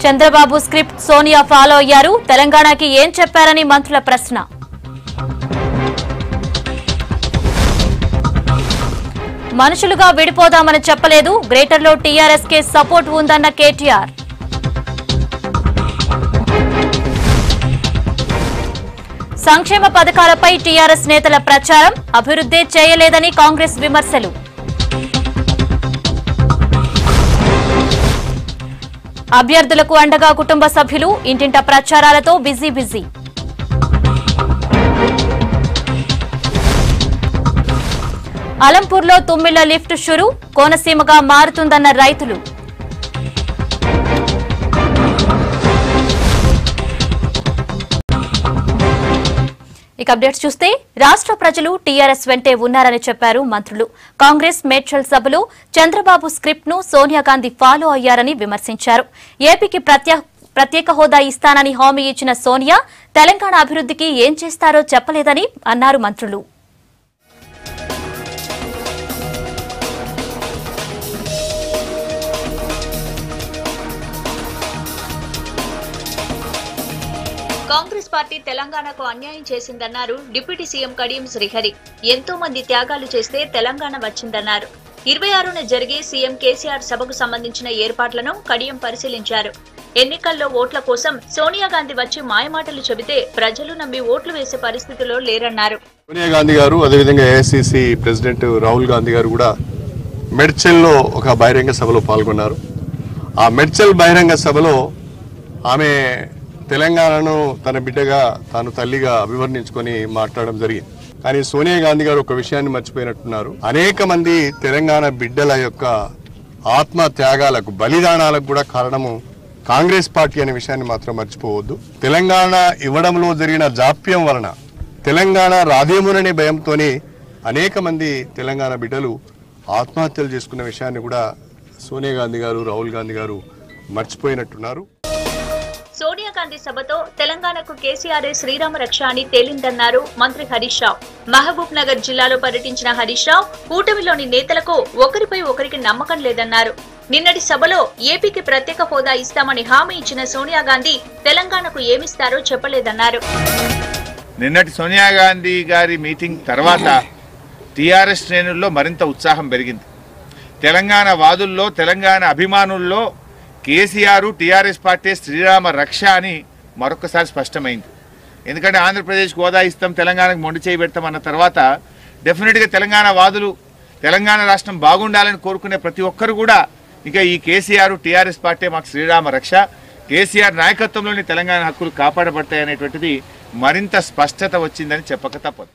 Chandrababu script Sonia follow అయ్యారు తెలంగాణకి ఏం చెప్పారని మంత్రుల ప్రశ్న మనుషులుగా విడిపోదామని చెప్పలేదు గ్రేటర్లో టీఆర్ఎస్ కే సపోర్ట్ ఉందన్న కేటీఆర్ సంక్షేమ పథకాలపై టీఆర్ఎస్ నేతల ప్రచారం అభివృద్ధే చేయలేదని కాంగ్రెస్ విమర్శలు అభ్యర్థులకు అండగా కుటుంబ సభ్యులు ఇంటింట ప్రచారాలతో బిజీ బిజీ అలంపూర్లో తుమ్మిళ్ల లిఫ్ట్ షురు కోనసీమగా మారుతుందన్న రైతులు ఇక అప్డేట్స్ చూస్తే రాష్ట్ర ప్రజలు టీఆర్ఎస్ వెంటే ఉన్నారని చెప్పారు మంత్రులు కాంగ్రెస్ మేడ్చల్ సభలో చంద్రబాబు స్క్రిప్ట్ ను సోనియా గాంధీ ఫాలో అయ్యారని విమర్శించారు ఏపీకి ప్రత్యేక ప్రత్యేక హోదా ఇస్తానని హామీ ఇచ్చిన సోనియా తెలంగాణ అభివృద్ధికి ఏం చేస్తారో చెప్పలేదని అన్నారు మంత్రులు కాంగ్రెస్ పార్టీ తెలంగాణకు అన్యాయం చేసిందన్నారు డిప్యూటీ సీఎం కడియం శ్రీహరి ఎంతో మంది త్యాగాలు చేస్తే తెలంగాణ వచ్చిందన్నారు ఇరవై ఆరున జరిగే సీఎం కేసీఆర్ సభకు సంబంధించిన ఏర్పాట్లను కడియం పరిశీలించారు ఎన్నికల్లో ఓట్ల కోసం సోనియా గాంధీ వచ్చి మాయమాటలు చెబితే ప్రజలు నమ్మి ఓట్లు వేసే పరిస్థితిలో లేరన్నారు సోనియా గాంధీ గారు అదేవిధంగా ఏఐసిసి ప్రెసిడెంట్ రాహుల్ గాంధీ గారు కూడా మెడ్చల్లో ఒక బహిరంగ సభలో పాల్గొన్నారు ఆ మెడ్చల్ బహిరంగ సభలో ఆమె తెలంగాణను తన బిడ్డగా తాను తల్లిగా అభివర్ణించుకొని మాట్లాడడం జరిగింది కానీ సోనియా గాంధీ గారు ఒక విషయాన్ని మర్చిపోయినట్టున్నారు అనేక మంది తెలంగాణ బిడ్డల యొక్క ఆత్మ త్యాగాలకు బలిదానాలకు కూడా కారణము కాంగ్రెస్ పార్టీ అనే విషయాన్ని మాత్రం మర్చిపోవద్దు తెలంగాణ ఇవ్వడంలో జరిగిన జాప్యం వలన తెలంగాణ రాదేమోననే భయంతోనే అనేక మంది తెలంగాణ బిడ్డలు ఆత్మహత్యలు చేసుకున్న విషయాన్ని కూడా సోనియా గాంధీ గారు రాహుల్ గాంధీ గారు మర్చిపోయినట్టున్నారు సోనియా గాంధీ సభతో తెలంగాణకు కేసీఆర్ శ్రీరామ రక్ష అని తేలిందన్నారు మంత్రి హరీష్ రావు మహబూబ్ నగర్ జిల్లాలో పర్యటించిన హరీష్ రావు కూటమిలోని నేతలకు ఒకరిపై ఒకరికి నమ్మకం లేదన్నారు నిన్నటి సభలో ఏపీకి ప్రత్యేక హోదా ఇస్తామని హామీ ఇచ్చిన సోనియా గాంధీ తెలంగాణకు ఏమిస్తారో చెప్పలేదన్నారు నిన్నటి సోనియా గాంధీ గారి మీటింగ్ తర్వాత టీఆర్ఎస్ శ్రేణుల్లో మరింత ఉత్సాహం పెరిగింది తెలంగాణ వాదుల్లో తెలంగాణ అభిమానుల్లో కేసీఆర్ టీఆర్ఎస్ పార్టీ శ్రీరామ రక్ష అని మరొకసారి స్పష్టమైంది ఎందుకంటే ఆంధ్రప్రదేశ్కి హోదా ఇస్తాం తెలంగాణకు మొండి చేయి పెడతాం అన్న తర్వాత డెఫినెట్గా తెలంగాణ వాదులు తెలంగాణ రాష్ట్రం బాగుండాలని కోరుకునే ప్రతి ఒక్కరు కూడా ఇక ఈ కేసీఆర్ టీఆర్ఎస్ పార్టీ మాకు శ్రీరామ రక్ష కేసీఆర్ నాయకత్వంలోని తెలంగాణ హక్కులు కాపాడబడతాయి అనేటువంటిది మరింత స్పష్టత వచ్చిందని చెప్పక తప్పదు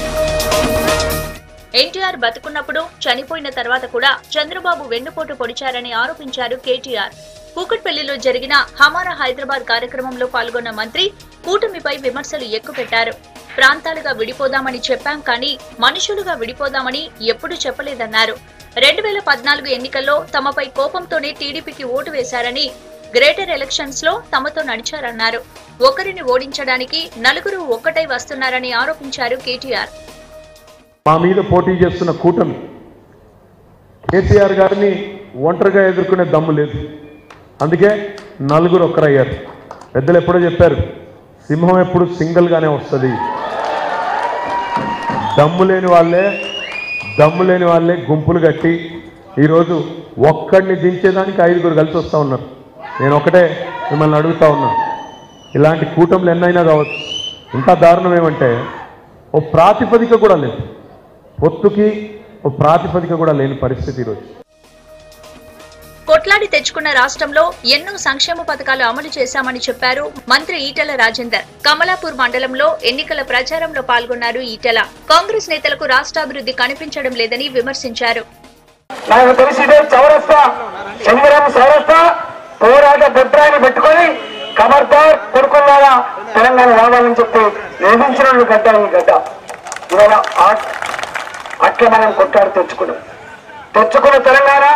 ఎన్టీఆర్ బతుకున్నప్పుడు చనిపోయిన తర్వాత కూడా చంద్రబాబు వెన్నుపోటు పొడిచారని ఆరోపించారు కేటీఆర్ కూకట్పల్లిలో జరిగిన హమారా హైదరాబాద్ కార్యక్రమంలో పాల్గొన్న మంత్రి కూటమిపై విమర్శలు ఎక్కుపెట్టారు ప్రాంతాలుగా విడిపోదామని చెప్పాం కానీ మనుషులుగా విడిపోదామని ఎప్పుడూ చెప్పలేదన్నారు రెండు వేల పద్నాలుగు ఎన్నికల్లో తమపై కోపంతోనే టీడీపీకి ఓటు వేశారని గ్రేటర్ ఎలక్షన్స్ లో తమతో నడిచారన్నారు ఒకరిని ఓడించడానికి నలుగురు ఒక్కటై వస్తున్నారని ఆరోపించారు కేటీఆర్ మా మీద పోటీ చేస్తున్న కూటమి కేసీఆర్ గారిని ఒంటరిగా ఎదుర్కొనే దమ్ము లేదు అందుకే నలుగురు ఒక్కరయ్యారు పెద్దలు ఎప్పుడో చెప్పారు సింహం ఎప్పుడు సింగిల్గానే వస్తుంది దమ్ము లేని వాళ్ళే దమ్ము లేని వాళ్ళే గుంపులు కట్టి ఈరోజు ఒక్కడిని దించేదానికి ఐదుగురు కలిసి వస్తూ ఉన్నారు నేను ఒకటే మిమ్మల్ని అడుగుతా ఉన్నా ఇలాంటి కూటములు ఎన్నైనా కావచ్చు ఇంకా దారుణం ఏమంటే ఓ ప్రాతిపదిక కూడా లేదు పొత్తుకి ఓ ప్రాతిపదిక కూడా లేని పరిస్థితి ఈరోజు కొట్లాడి తెచ్చుకున్న రాష్ట్రంలో ఎన్నో సంక్షేమ పథకాలు అమలు చేశామని చెప్పారు మంత్రి ఈటెల రాజేందర్ కమలాపూర్ మండలంలో ఎన్నికల ప్రచారంలో పాల్గొన్నారు ఈటెల కాంగ్రెస్ నేతలకు రాష్ట్రాభివృద్ధి కనిపించడం లేదని విమర్శించారు నాకు తెలిసి ఇదే చౌరస్తా శనివారం చౌరస్తా పోరాట భద్రాన్ని పెట్టుకొని ఖబర్దార్ కొడుకున్నారా తెలంగాణ రావాలని చెప్పి నిర్మించిన వాళ్ళు గడ్డ ఈ గడ్డ ఇవాళ ఆ- అట్లా మనం కొట్టాడు తెచ్చుకున్నాం తెచ్చుకున్న తెలంగాణ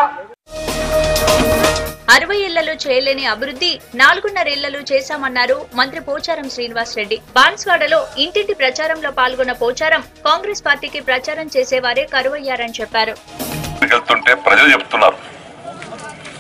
అరవై ఏళ్లలో చేయలేని అభివృద్ధి నాలుగున్నరేళ్లలో చేశామన్నారు మంత్రి పోచారం శ్రీనివాస్ రెడ్డి బాన్స్వాడలో ఇంటింటి ప్రచారంలో పాల్గొన్న పోచారం కాంగ్రెస్ పార్టీకి ప్రచారం చేసేవారే కరువయ్యారని చెప్పారు వెళ్తుంటే ప్రజలు చెప్తున్నారు ఈ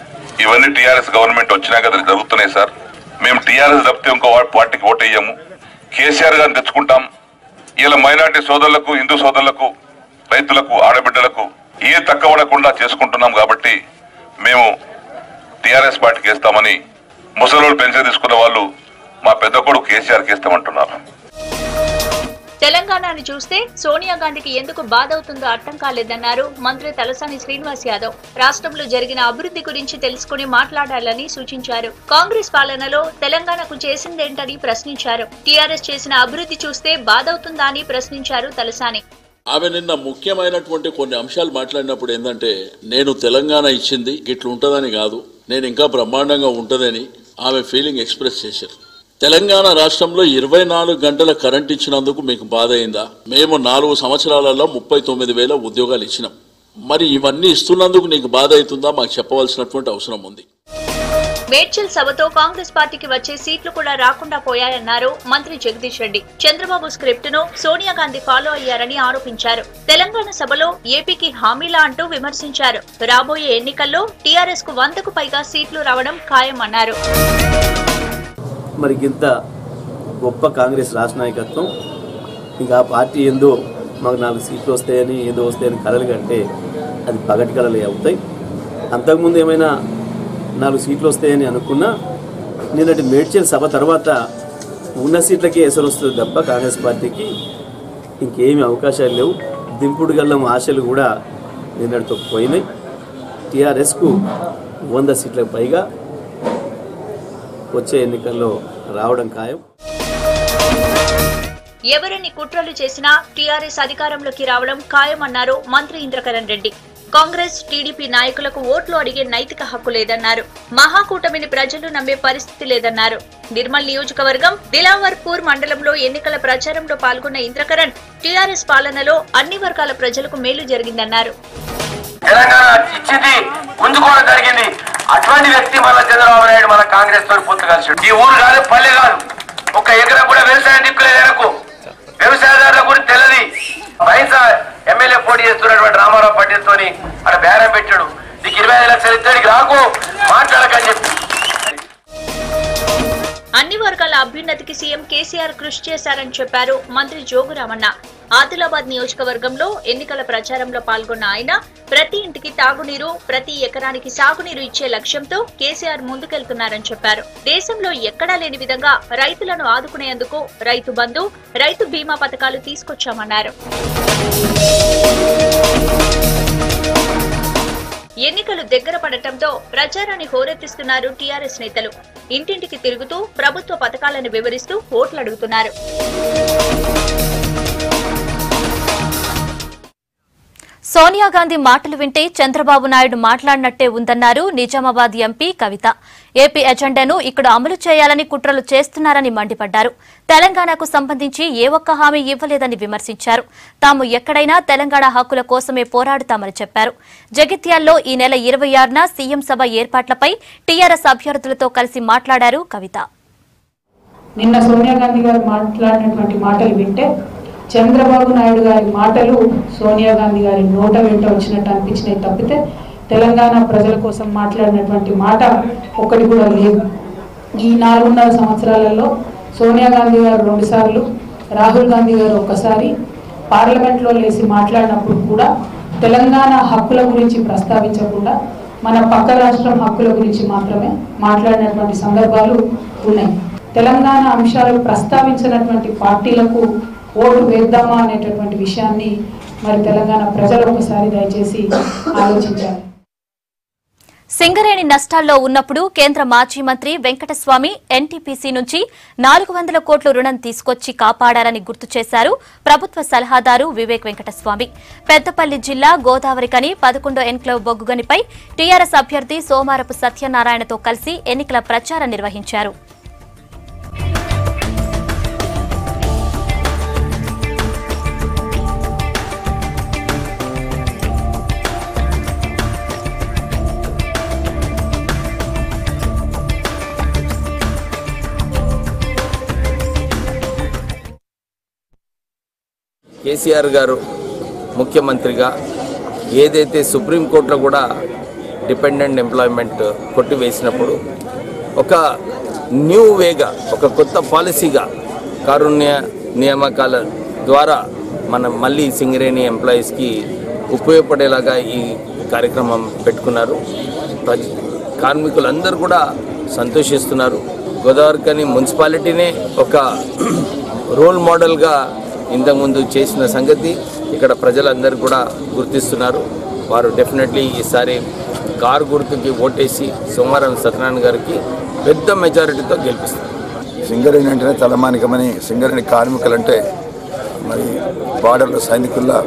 ఇవన్నీ టీఆర్ఎస్ గవర్నమెంట్ వచ్చినాక జరుగుతున్నాయి సార్ మేము టీఆర్ఎస్ తప్పితే ఇంకో వా- పార్టీకి ఓటు వేయము కేసీఆర్ గారిని తెచ్చుకుంటాం ఇలా మైనార్టీ సోదరులకు హిందూ సోదరులకు రైతులకు ఆడబిడ్డలకు ఏ తక్కువడకుండా చేసుకుంటున్నాం కాబట్టి మేము టీఆర్ఎస్ పార్టీకి వేస్తామని ముసలోళ్ళు పెన్షన్ తీసుకున్న వాళ్ళు మా పెద్ద కొడుకు కేసీఆర్కి వేస్తామంటున్నారు తెలంగాణను చూస్తే సోనియా గాంధీకి ఎందుకు బాధ అవుతుందో అర్థం కాలేదన్నారు మంత్రి తలసాని శ్రీనివాస్ యాదవ్ రాష్ట్రంలో జరిగిన అభివృద్ధి గురించి తెలుసుకుని మాట్లాడాలని సూచించారు కాంగ్రెస్ పాలనలో తెలంగాణకు చేసిందేంటని ప్రశ్నించారు టీఆర్ఎస్ చేసిన అభివృద్ధి చూస్తే బాధ అవుతుందా అని ప్రశ్నించారు తలసాని ఆమె నిన్న ముఖ్యమైనటువంటి కొన్ని అంశాలు మాట్లాడినప్పుడు ఏంటంటే నేను తెలంగాణ ఇచ్చింది ఇట్లా ఉంటుందని కాదు నేను ఇంకా బ్రహ్మాండంగా ఉంటుందని ఆమె ఫీలింగ్ ఎక్స్ప్రెస్ చేశారు తెలంగాణ రాష్ట్రంలో ఇరవై నాలుగు గంటల కరెంట్ ఇచ్చినందుకు మీకు బాధ అయిందా మేము నాలుగు సంవత్సరాలలో ముప్పై తొమ్మిది వేల ఉద్యోగాలు ఇచ్చినాం మరి ఇవన్నీ ఇస్తున్నందుకు నీకు బాధ అవుతుందా మాకు చెప్పవలసినటువంటి అవసరం ఉంది మేడ్చల్ సభతో కాంగ్రెస్ పార్టీకి వచ్చే సీట్లు కూడా రాకుండా పోయాయన్నారు మంత్రి జగదీష్ రెడ్డి చంద్రబాబు స్క్రిప్ట్ ను సోనియా గాంధీ ఫాలో అయ్యారని ఆరోపించారు తెలంగాణ సభలో ఏపీకి హామీలా అంటూ విమర్శించారు రాబోయే ఎన్నికల్లో టీఆర్ఎస్ కు వందకు పైగా సీట్లు రావడం ఖాయమన్నారు మరి ఇంత గొప్ప కాంగ్రెస్ రాష్ట్ర నాయకత్వం ఇంకా ఆ పార్టీ ఏందో మాకు నాలుగు సీట్లు వస్తాయని ఏదో వస్తాయని కలలు కంటే అది పగటి కలలే అవుతాయి అంతకుముందు ఏమైనా నాలుగు సీట్లు వస్తాయని అనుకున్నా నిన్నటి మేడ్చల్ సభ తర్వాత ఉన్న సీట్లకే ఎసరు వస్తుంది తప్ప కాంగ్రెస్ పార్టీకి ఇంకేమి అవకాశాలు లేవు దింపుడు గల్లం ఆశలు కూడా నిన్నటితో పోయినాయి టీఆర్ఎస్కు వంద సీట్లకు పైగా వచ్చే ఎన్నికల్లో రావడం ఖాయం ఎవరెన్ని కుట్రలు చేసినా టీఆర్ఎస్ అధికారంలోకి రావడం ఖాయమన్నారు మంత్రి ఇంద్రకరణ్ రెడ్డి కాంగ్రెస్ టీడీపీ నాయకులకు ఓట్లు అడిగే నైతిక హక్కు లేదన్నారు మహాకూటమిని ప్రజలు నమ్మే పరిస్థితి లేదన్నారు నిర్మల్ నియోజకవర్గం దిలావర్పూర్ మండలంలో ఎన్నికల ప్రచారంలో పాల్గొన్న ఇంద్రకరణ్ టీఆర్ఎస్ పాలనలో అన్ని వర్గాల ప్రజలకు మేలు జరిగిందన్నారు తెలంగాణ ఇచ్చింది గుంజుకోవడం జరిగింది అటువంటి వ్యక్తి మన చంద్రబాబు నాయుడు మన కాంగ్రెస్ తోటి పొత్తు కలిసి ఈ ఊరు కాదు పల్లె కాదు ఒక ఎకరం కూడా వ్యవసాయం దిక్కులేదు ఎనకు వ్యవసాయదారుల గురించి తెల్లది బైస ఎమ్మెల్యే పోటీ చేస్తున్నటువంటి రామారావు పటేల్తో అక్కడ బేరం పెట్టాడు నీకు ఇరవై ఐదు లక్షలు ఇద్దరికి రాకు మాట్లాడకని చెప్పి అన్ని వర్గాల అభ్యున్నతికి సీఎం కేసీఆర్ కృషి చేశారని చెప్పారు మంత్రి జోగురామన్న ఆదిలాబాద్ నియోజకవర్గంలో ఎన్నికల ప్రచారంలో పాల్గొన్న ఆయన ప్రతి ఇంటికి తాగునీరు ప్రతి ఎకరానికి సాగునీరు ఇచ్చే లక్ష్యంతో కేసీఆర్ ముందుకెళ్తున్నారని చెప్పారు దేశంలో ఎక్కడా లేని విధంగా రైతులను ఆదుకునేందుకు రైతు బంధు రైతు బీమా పథకాలు తీసుకొచ్చామన్నారు ఎన్నికలు దగ్గర పడటంతో ప్రచారాన్ని హోరెత్తిస్తున్నారు టీఆర్ఎస్ నేతలు ఇంటింటికి తిరుగుతూ ప్రభుత్వ పథకాలను వివరిస్తూ ఓట్లు అడుగుతున్నారు సోనియా గాంధీ మాటలు వింటే చంద్రబాబు నాయుడు మాట్లాడినట్టే ఉందన్నారు నిజామాబాద్ ఎంపీ కవిత ఏపీ ఎజెండాను ఇక్కడ అమలు చేయాలని కుట్రలు చేస్తున్నారని మండిపడ్డారు తెలంగాణకు సంబంధించి ఏ ఒక్క హామీ ఇవ్వలేదని విమర్శించారు తాము ఎక్కడైనా తెలంగాణ హక్కుల కోసమే పోరాడుతామని చెప్పారు జగిత్యాల్లో ఈ నెల ఇరవై ఆరున సీఎం సభ ఏర్పాట్లపై టీఆర్ఎస్ అభ్యర్థులతో కలిసి మాట్లాడారు కవిత నిన్న సోనియా గాంధీ గారు మాట్లాడినటువంటి మాటలు వింటే చంద్రబాబు నాయుడు గారి మాటలు సోనియా గాంధీ గారి నోట వెంట వచ్చినట్టు అనిపించినాయి తప్పితే తెలంగాణ ప్రజల కోసం మాట్లాడినటువంటి మాట ఒక్కటి కూడా లేదు ఈ నాలుగున్నర సంవత్సరాలలో సోనియా గాంధీ గారు రెండుసార్లు రాహుల్ గాంధీ గారు ఒక్కసారి పార్లమెంట్లో లేచి మాట్లాడినప్పుడు కూడా తెలంగాణ హక్కుల గురించి ప్రస్తావించకుండా మన పక్క రాష్ట్రం హక్కుల గురించి మాత్రమే మాట్లాడినటువంటి సందర్భాలు ఉన్నాయి తెలంగాణ అంశాలు ప్రస్తావించినటువంటి పార్టీలకు ఓటు వేద్దామా అనేటటువంటి విషయాన్ని మరి తెలంగాణ ప్రజలు ఒకసారి దయచేసి ఆలోచించాలి సింగరేణి నష్టాల్లో ఉన్నప్పుడు కేంద్ర మాజీ మంత్రి వెంకటస్వామి ఎన్టీపీసీ నుంచి నాలుగు వందల కోట్ల రుణం తీసుకొచ్చి కాపాడారని గుర్తు చేశారు ప్రభుత్వ సలహాదారు వివేక్ వెంకటస్వామి పెద్దపల్లి జిల్లా గోదావరికని పదకొండో ఎన్క్లేవ్ బొగ్గుగనిపై టీఆర్ఎస్ అభ్యర్థి సోమారపు సత్యనారాయణతో కలిసి ఎన్నికల ప్రచారం నిర్వహించారు కేసీఆర్ గారు ముఖ్యమంత్రిగా ఏదైతే సుప్రీంకోర్టులో కూడా డిపెండెంట్ ఎంప్లాయ్మెంట్ కొట్టివేసినప్పుడు ఒక న్యూ వేగా ఒక కొత్త పాలసీగా కారుణ్య నియామకాల ద్వారా మనం మళ్ళీ సింగరేణి ఎంప్లాయీస్కి ఉపయోగపడేలాగా ఈ కార్యక్రమం పెట్టుకున్నారు ప్రజ కార్మికులందరూ కూడా సంతోషిస్తున్నారు గోదావరికని మున్సిపాలిటీనే ఒక రోల్ మోడల్గా ఇంతకుముందు చేసిన సంగతి ఇక్కడ ప్రజలందరూ కూడా గుర్తిస్తున్నారు వారు డెఫినెట్లీ ఈసారి కారు గుర్తుకి ఓటేసి సోమవారం సత్యనారాయణ గారికి పెద్ద మెజారిటీతో గెలిపిస్తారు సింగరేణి అంటేనే తలమానికమని సింగరేణి కార్మికులంటే మరి బార్డర్లో సైనికుల్లా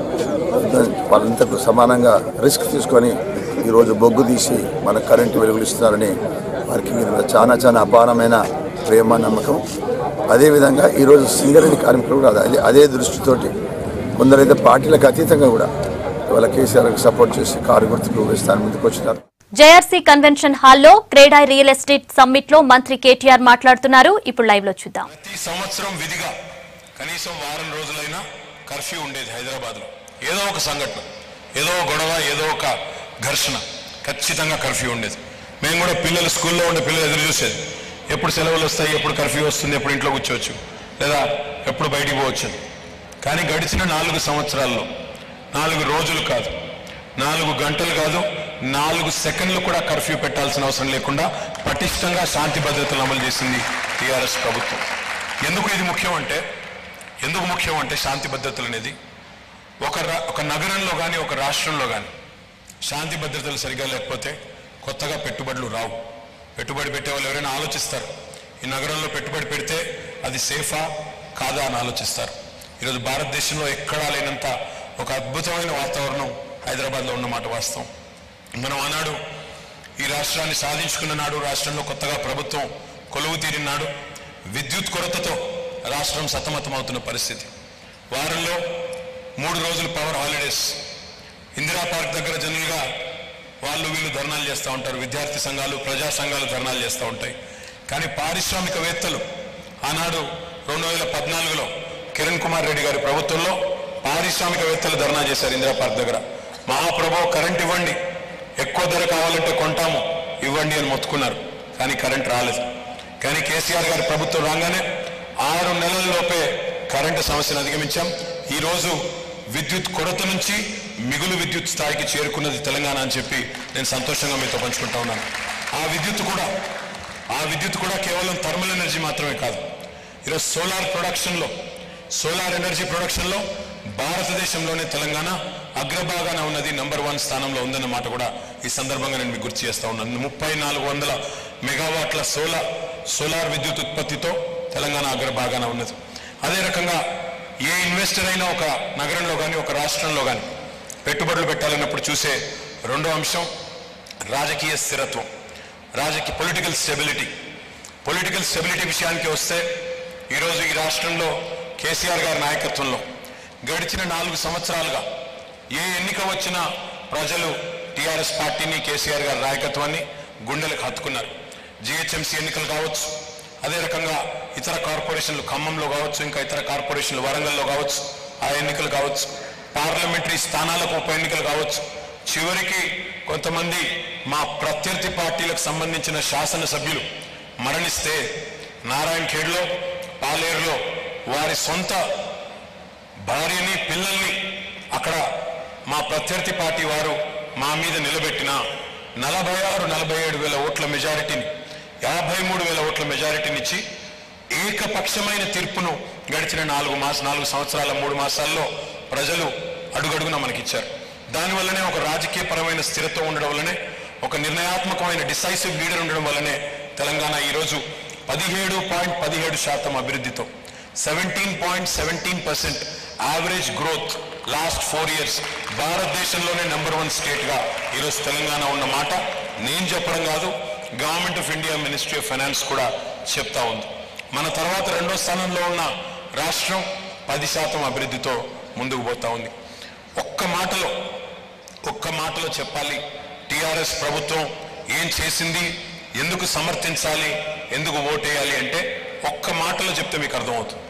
వాళ్ళంతకు సమానంగా రిస్క్ తీసుకొని ఈరోజు బొగ్గు తీసి మన కరెంటు వెలుగులు ఇస్తున్నారని వారికి వీరి మీద చాలా చాలా అపారమైన ప్రేమ నమ్మకం అదేవిధంగా ఈరోజు సింగరేణి కార్మికులు కూడా అదే అదే దృష్టితోటి కొందరైతే పార్టీలకు అతీతంగా కూడా ఇవాళ కేసీఆర్కి సపోర్ట్ చేసి కారు గుర్తుకు వేస్తాను ముందుకు వచ్చినారు జేఆర్సీ కన్వెన్షన్ హాల్లో క్రేడాయ్ రియల్ ఎస్టేట్ సమ్మిట్ లో మంత్రి కేటీఆర్ మాట్లాడుతున్నారు ఇప్పుడు లైవ్ లో చూద్దాం ప్రతి సంవత్సరం విధిగా కనీసం వారం రోజులైనా కర్ఫ్యూ ఉండేది హైదరాబాద్లో ఏదో ఒక సంఘటన ఏదో ఒక గొడవ ఏదో ఒక ఘర్షణ ఖచ్చితంగా కర్ఫ్యూ ఉండేది మేము కూడా పిల్లలు స్కూల్లో ఉండే పిల్లలు ఎదురు చూసేది ఎప్పుడు సెలవులు వస్తాయి ఎప్పుడు కర్ఫ్యూ వస్తుంది ఎప్పుడు ఇంట్లో కూర్చోవచ్చు లేదా ఎప్పుడు బయటికి పోవచ్చు అని. కానీ గడిచిన నాలుగు సంవత్సరాల్లో నాలుగు రోజులు కాదు నాలుగు గంటలు కాదు నాలుగు సెకండ్లు కూడా కర్ఫ్యూ పెట్టాల్సిన అవసరం లేకుండా పటిష్టంగా శాంతి భద్రతలు అమలు చేసింది టీఆర్ఎస్ ప్రభుత్వం ఎందుకు ఇది ముఖ్యం అంటే ఎందుకు ముఖ్యం అంటే శాంతి భద్రతలు అనేది ఒక రా- ఒక నగరంలో కానీ ఒక రాష్ట్రంలో కానీ శాంతి భద్రతలు సరిగా లేకపోతే కొత్తగా పెట్టుబడులు రావు పెట్టుబడి పెట్టే వాళ్ళు ఎవరైనా ఆలోచిస్తారు ఈ నగరంలో పెట్టుబడి పెడితే అది సేఫా కాదా అని ఆలోచిస్తారు ఈరోజు భారతదేశంలో ఎక్కడా లేనంత ఒక అద్భుతమైన వాతావరణం హైదరాబాద్లో ఉన్నమాట వాస్తవం మనం ఆనాడు ఈ రాష్ట్రాన్ని సాధించుకున్న నాడు రాష్ట్రంలో కొత్తగా ప్రభుత్వం కొలువు తీరిన నాడు విద్యుత్ కొరతతో రాష్ట్రం సతమతమవుతున్న పరిస్థితి వారంలో మూడు రోజులు పవర్ హాలిడేస్ ఇందిరా పార్క్ దగ్గర జనరల్గా వాళ్ళు వీళ్ళు ధర్నాలు చేస్తూ ఉంటారు విద్యార్థి సంఘాలు ప్రజా సంఘాలు ధర్నాలు చేస్తూ ఉంటాయి కానీ పారిశ్రామికవేత్తలు ఆనాడు రెండు వేల పద్నాలుగులో కిరణ్ కుమార్ రెడ్డి గారి ప్రభుత్వంలో పారిశ్రామికవేత్తలు ధర్నా చేశారు ఇందిరా పార్క్ దగ్గర మహాప్రభు కరెంట్ ఇవ్వండి ఎక్కువ ధర కావాలంటే కొంటాము ఇవ్వండి అని మొత్తుకున్నారు కానీ కరెంట్ రాలేదు కానీ కేసీఆర్ గారి ప్రభుత్వం రాగానే ఆరు నెలల్లోపే కరెంటు సమస్యను అధిగమించాం ఈరోజు విద్యుత్ కొరత నుంచి మిగులు విద్యుత్ స్థాయికి చేరుకున్నది తెలంగాణ అని చెప్పి నేను సంతోషంగా మీతో పంచుకుంటా ఉన్నాను ఆ విద్యుత్ కూడా ఆ విద్యుత్ కూడా కేవలం థర్మల్ ఎనర్జీ మాత్రమే కాదు ఈరోజు సోలార్ ప్రొడక్షన్లో సోలార్ ఎనర్జీ ప్రొడక్షన్లో భారతదేశంలోనే తెలంగాణ అగ్రభాగాన ఉన్నది నంబర్ వన్ స్థానంలో ఉందన్న మాట కూడా ఈ సందర్భంగా నేను మీకు గుర్తు చేస్తా ఉన్నాను ముప్పై నాలుగు వందల మెగావాట్ల సోలార్ సోలార్ విద్యుత్ ఉత్పత్తితో తెలంగాణ అగ్రభాగాన ఉన్నది అదే రకంగా ఏ ఇన్వెస్టర్ అయినా ఒక నగరంలో కానీ ఒక రాష్ట్రంలో కానీ పెట్టుబడులు పెట్టాలన్నప్పుడు చూసే రెండో అంశం రాజకీయ స్థిరత్వం రాజకీయ పొలిటికల్ స్టెబిలిటీ పొలిటికల్ స్టెబిలిటీ విషయానికి వస్తే ఈరోజు ఈ రాష్ట్రంలో కేసీఆర్ గారి నాయకత్వంలో గడిచిన నాలుగు సంవత్సరాలుగా ఏ ఎన్నిక వచ్చినా ప్రజలు టీఆర్ఎస్ పార్టీని కేసీఆర్ గారి నాయకత్వాన్ని గుండెలకు హత్తుకున్నారు జిహెచ్ఎంసీ ఎన్నికలు కావచ్చు అదే రకంగా ఇతర కార్పొరేషన్లు ఖమ్మంలో కావచ్చు ఇంకా ఇతర కార్పొరేషన్లు వరంగల్లో కావచ్చు ఆ ఎన్నికలు కావచ్చు పార్లమెంటరీ స్థానాలకు ఉప ఎన్నికలు కావచ్చు చివరికి కొంతమంది మా ప్రత్యర్థి పార్టీలకు సంబంధించిన శాసనసభ్యులు మరణిస్తే నారాయణ ఖేడ్లో పాలేరులో వారి సొంత భార్యని పిల్లల్ని అక్కడ మా ప్రత్యర్థి పార్టీ వారు మా మీద నిలబెట్టిన నలభై ఆరు నలభై ఏడు వేల ఓట్ల మెజారిటీని యాభై మూడు వేల ఓట్ల మెజారిటీని ఇచ్చి ఏకపక్షమైన తీర్పును గడిచిన నాలుగు మాస నాలుగు సంవత్సరాల మూడు మాసాల్లో ప్రజలు అడుగడుగున మనకిచ్చారు దానివల్లనే ఒక రాజకీయ పరమైన స్థిరత్వం ఉండడం వల్లనే ఒక నిర్ణయాత్మకమైన డిసైసివ్ లీడర్ ఉండడం వల్లనే తెలంగాణ ఈరోజు పదిహేడు పాయింట్ పదిహేడు శాతం అభివృద్ధితో seventeen point seventeen percent average growth last four years భారతదేశంలోనే నెంబర్ వన్ స్టేట్గా ఈరోజు తెలంగాణ ఉన్న మాట నేను చెప్పడం కాదు government of India ministry of finance కూడా చెప్తా ఉంది మన తర్వాత రెండో స్థానంలో ఉన్న రాష్ట్రం పది శాతం అభివృద్ధితో ముందుకు పోతా ఉంది ఒక్క మాటలో ఒక్క మాటలో చెప్పాలి టిఆర్ఎస్ ప్రభుత్వం ఏం చేసింది ఎందుకు సమర్థించాలి ఎందుకు ఓటేయాలి అంటే ఒక్క మాటలో చెప్తే మీకు అర్థమవుతుంది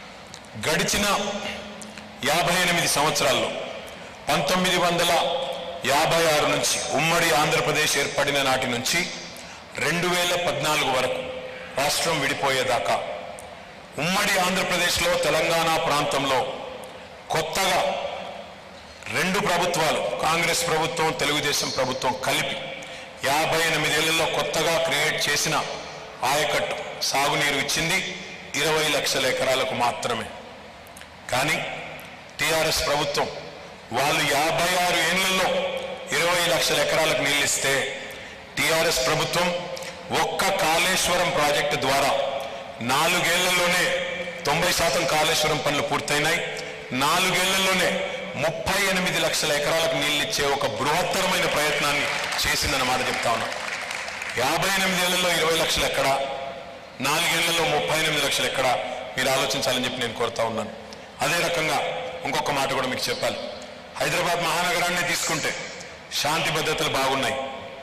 గడిచిన యాభై ఎనిమిది సంవత్సరాల్లో పంతొమ్మిది వందల యాభై ఆరు నుంచి ఉమ్మడి ఆంధ్రప్రదేశ్ ఏర్పడిన నాటి నుంచి రెండు వేల పద్నాలుగు వరకు రాష్ట్రం విడిపోయేదాకా ఉమ్మడి ఆంధ్రప్రదేశ్లో తెలంగాణ ప్రాంతంలో కొత్తగా రెండు ప్రభుత్వాలు కాంగ్రెస్ ప్రభుత్వం తెలుగుదేశం ప్రభుత్వం కలిపి యాభై ఎనిమిదేళ్లలో కొత్తగా క్రియేట్ చేసిన ఆయకట్టు సాగునీరు ఇచ్చింది ఇరవై లక్షల ఎకరాలకు మాత్రమే కానీ టిఆర్ఎస్ ప్రభుత్వం వాళ్ళు యాభై ఆరు ఏళ్లలో ఇరవై లక్షల ఎకరాలకు నీళ్ళిస్తే టిఆర్ఎస్ ప్రభుత్వం ఒక్క కాళేశ్వరం ప్రాజెక్టు ద్వారా నాలుగేళ్లలోనే తొంభై శాతం కాళేశ్వరం పనులు పూర్తయినాయి నాలుగేళ్లలోనే ముప్పై ఎనిమిది లక్షల ఎకరాలకు నీళ్ళిచ్చే ఒక బృహత్తరమైన ప్రయత్నాన్ని చేసిందన్నమాట చెప్తా ఉన్నా యాభై ఎనిమిది ఏళ్లలో ఇరవై లక్షలు ఎక్కడ నాలుగేళ్లలో ముప్పై ఎనిమిది లక్షలు ఎక్కడ మీరు ఆలోచించాలని చెప్పి నేను కోరుతా ఉన్నాను అదే రకంగా ఇంకొక మాట కూడా మీకు చెప్పాలి హైదరాబాద్ మహానగరాన్ని తీసుకుంటే శాంతి భద్రతలు బాగున్నాయి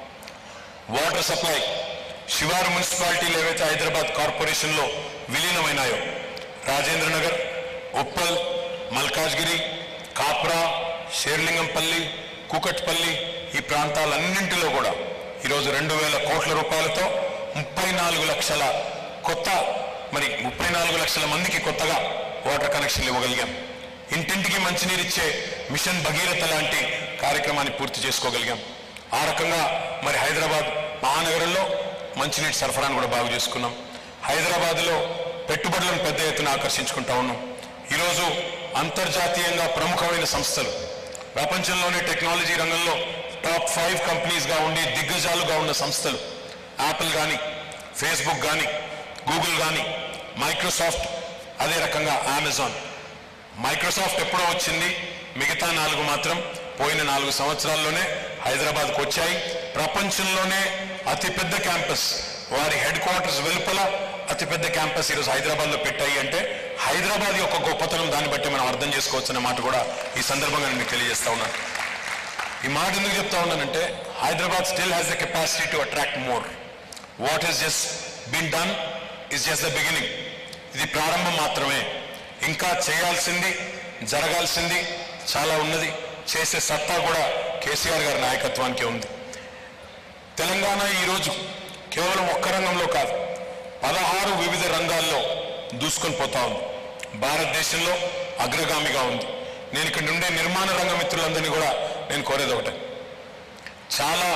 వాటర్ సప్లై శివారు మున్సిపాలిటీలు ఏవైతే హైదరాబాద్ కార్పొరేషన్లో విలీనమైనాయో రాజేంద్ర నగర్ ఉప్పల్ మల్కాజ్గిరి కాప్రా షేర్లింగంపల్లి కూకట్పల్లి ఈ ప్రాంతాలన్నింటిలో కూడా ఈరోజు రెండు వేల కోట్ల రూపాయలతో ముప్పై నాలుగు లక్షల కొత్త మరి ముప్పై నాలుగు లక్షల మందికి కొత్తగా వాటర్ కనెక్షన్లు ఇవ్వగలిగాం ఇంటింటికి మంచినీరు ఇచ్చే మిషన్ భగీరథ లాంటి కార్యక్రమాన్ని పూర్తి చేసుకోగలిగాం ఆ రకంగా మరి హైదరాబాద్ మహానగరంలో మంచినీటి సరఫరాను కూడా బాగు చేసుకున్నాం హైదరాబాద్లో పెట్టుబడులను పెద్ద ఎత్తున ఆకర్షించుకుంటా ఉన్నాం ఈరోజు అంతర్జాతీయంగా ప్రముఖమైన సంస్థలు ప్రపంచంలోనే టెక్నాలజీ రంగంలో టాప్ ఫైవ్ కంపెనీస్గా ఉండి దిగ్గజాలుగా ఉన్న సంస్థలు యాపిల్ కానీ ఫేస్బుక్ కానీ గూగుల్ కానీ మైక్రోసాఫ్ట్ అదే రకంగా అమెజాన్ మైక్రోసాఫ్ట్ ఎప్పుడో వచ్చింది మిగతా నాలుగు మాత్రం పోయిన నాలుగు సంవత్సరాల్లోనే హైదరాబాద్కు వచ్చాయి ప్రపంచంలోనే అతిపెద్ద క్యాంపస్ వారి హెడ్ క్వార్టర్స్ వెలుపల అతిపెద్ద క్యాంపస్ ఈరోజు హైదరాబాద్లో పెట్టాయి అంటే హైదరాబాద్ యొక్క గొప్పతనం దాన్ని బట్టి మనం అర్థం చేసుకోవచ్చు అనే మాట కూడా ఈ సందర్భంగా నేను మీకు తెలియజేస్తా ఉన్నాను ఈ మాట ఎందుకు చెప్తా ఉన్నానంటే Hyderabad still has the capacity to attract more what is just been done is just the beginning ఇది ప్రారంభం మాత్రమే ఇంకా చేయాల్సింది జరగాల్సింది చాలా ఉన్నది చేసే సత్తా కూడా కేసీఆర్ గారి నాయకత్వానికి ఉంది తెలంగాణ ఈరోజు కేవలం ఒక్క రంగంలో కాదు పదహారు వివిధ రంగాల్లో దూసుకొని పోతా ఉంది భారతదేశంలో అగ్రగామిగా ఉంది నేను ఇక్కడ నుండే నిర్మాణ రంగ మిత్రులందరినీ కూడా నేను కోరేది ఒకటే చాలా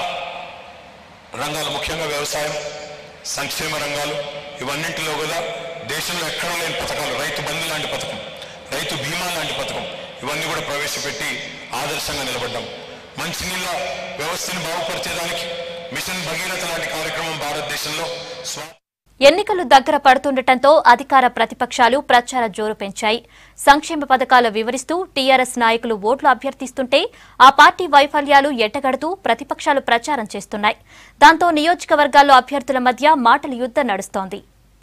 రంగాలు ముఖ్యంగా వ్యవసాయం సంక్షేమ రంగాలు ఇవన్నింటిలో కూడా దేశంలో ఎక్కడ లేని పథకాలు రైతు బంధు లాంటి పథకం రైతు బీమా లాంటి పథకం ఇవన్నీ కూడా ప్రవేశపెట్టి ఆదర్శంగా నిలబడ్డాం మంచినీళ్ళ వ్యవస్థను బాగుపరిచేదానికి మిషన్ భగీరథ లాంటి కార్యక్రమం భారతదేశంలో స్వా ఎన్నికలు దగ్గర పడుతుండటంతో అధికార ప్రతిపక్షాలు ప్రచార జోరు పెంచాయి సంక్షేమ పథకాలు వివరిస్తూ టీఆర్ఎస్ నాయకులు ఓట్లు అభ్యర్థిస్తుంటే ఆ పార్టీ వైఫల్యాలు ఎట్టగడుతూ ప్రతిపక్షాలు ప్రచారం చేస్తున్నాయి దాంతో నియోజకవర్గాల్లో అభ్యర్థుల మధ్య మాటల యుద్ధం నడుస్తోంది